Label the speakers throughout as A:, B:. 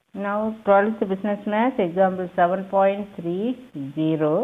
A: Now 12th business math example 7.30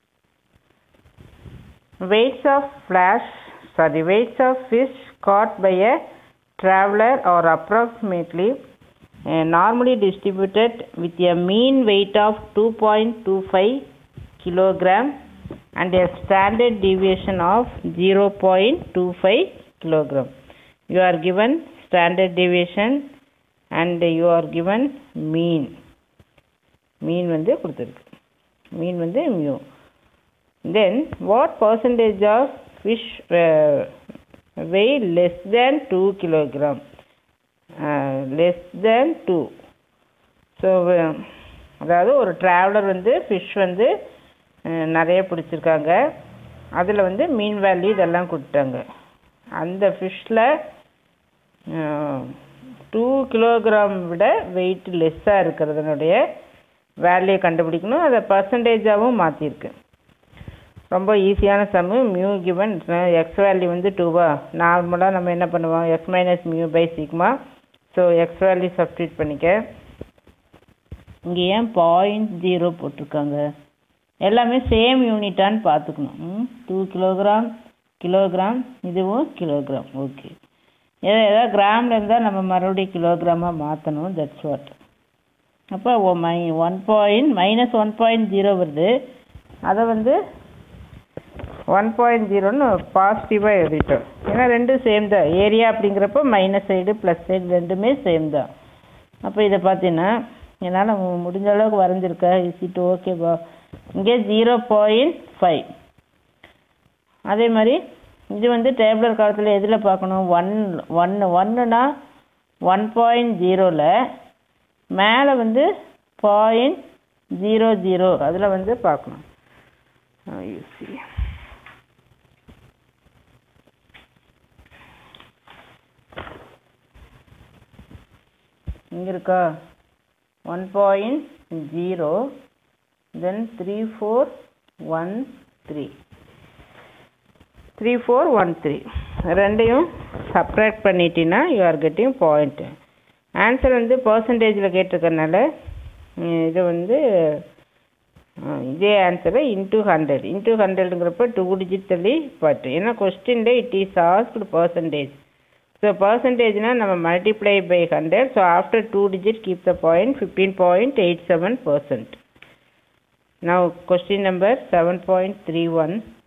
A: weights of flash sorry weights of fish caught by a traveler are approximately uh, normally distributed with a mean weight of 2.25 kilogram and a standard deviation of 0.25 kilogram you are given standard deviation and you are given mean mean வந்து கொடுத்துருக்கு mean வந்து mu then what percentage of fish uh, weigh less than 2 kilogram uh, less than 2 so அதாவது ஒரு traveller வந்து fish வந்து அஹ், நிறைய பிடிச்சிருக்காங்க அதில் வந்து மீன் வேல்யூ இதெல்லாம் கொடுத்தாங்க அந்த ஃபிஷ்ஷில் டூ கிலோகிராம் விட வெயிட் லெஸ்ஸாக இருக்கிறதுனுடைய வேல்யூ கண்டுபிடிக்கணும் அதை பர்சன்டேஜாகவும் மாற்றிருக்கு ரொம்ப ஈஸியான சம்மு மியூ கிவன் எக்ஸ் வேல்யூ வந்து டூவா நார்மலாக நம்ம என்ன பண்ணுவோம் x minus mu by sigma so x value substitute பண்ணிக்க இங்கே ஏன் பாயிண்ட் ஜீரோ போட்டிருக்காங்க எல்லாமே சேம் யூனிட்டான்னு பார்த்துக்கணும் டூ கிலோகிராம் கிலோகிராம் இதுவும் கிலோகிராம் ஓகே ஏதோ ஏதாவது கிராமில் இருந்தால் நம்ம மறுபடியும் கிலோகிராமாக மாற்றணும் தட்ஸ் வாட் அப்போ oh my one point minus one point zero வருது அதை வந்து ஒன் பாயிண்ட் ஜீரோன்னு பாசிட்டிவாக எழுதிட்டோம் ஏன்னா ரெண்டும் சேம் தான் ஏரியா அப்படிங்கிறப்போ மைனஸ் சைடு ப்ளஸ் சைடு ரெண்டுமே சேம் தான் அப்போ இதை பார்த்தீங்கன்னா என்னால் முடிஞ்ச அளவுக்கு வரைஞ்சிருக்கேன் இஸ் இட் ஓகேவா இங்கே ஜீரோ பாயிண்ட் ஃபைவ் அதே மாதிரி இது வந்து டேப்லர் காலத்தில் எதில் பார்க்கணும் ஒன் ஒன்று ஒன்றுனா ஒன் பாயிண்ட் ஜீரோவில் மேலே வந்து பாயிண்ட் ஜீரோ ஜீரோ அதில் வந்து பார்க்கணும் you see. இங்கே இருக்கா one point zero then three four one three three four one three ரெண்டையும் சப்ராக்ட் பண்ணிட்டீங்கன்னா you are getting point answer வந்து பர்சன்டேஜில் கேட்டிருக்கறனால ம், இது வந்து அஹ், இதே ஆன்சரை இன்டூ ஹண்ட்ரட் இன்டூ ஹண்ட்ரடுங்கிறப்ப டூ டிஜிட் தள்ளி பட்டு ஏன்னா கொஸ்டின்ல it is asked percentage so பர்சன்டேஜ்னால் நம்ம multiply by hundred so after two digit keep the point fifteen point eight seven percent Now question number 7.31